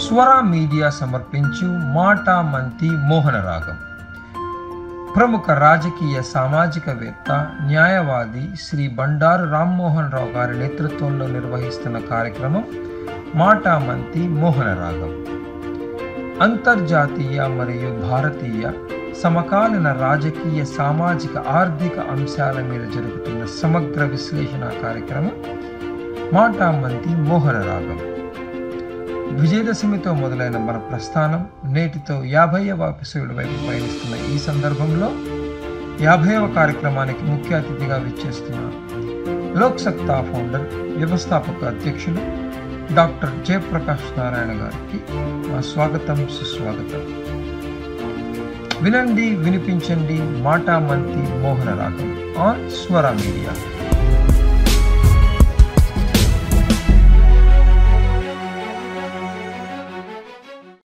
స్వర మీడియా సమర్పించు మాట మంతి మోహన రాగం ప్రముఖ రాజకీయ సామాజికవేత్త న్యాయవాది శ్రీ బండారు రామ్మోహన్ రావు గారి నేతృత్వంలో నిర్వహిస్తున్న కార్యక్రమం మాట మంతి మోహన రాగం అంతర్జాతీయ మరియు భారతీయ సమకాలీన రాజకీయ సామాజిక ఆర్థిక అంశాల మీద జరుగుతున్న సమగ్ర విశ్లేషణ కార్యక్రమం మాటామంతి మోహన రాగం విజయదశమితో మొదలైన మన ప్రస్థానం నేటితో యాభైవ ఎపిసోడ్ వైపు పయనిస్తున్న ఈ సందర్భంలో యాభైవ కార్యక్రమానికి ముఖ్య అతిథిగా విచ్చేస్తున్న లోక్ సత్తా ఫౌండర్ వ్యవస్థాపక అధ్యక్షులు డాక్టర్ జయప్రకాష్ నారాయణ గారికి మా స్వాగతం సుస్వాగతం వినండి వినిపించండి మాటా మంతి మోహన రాగం ఆన్ స్వర మీడియా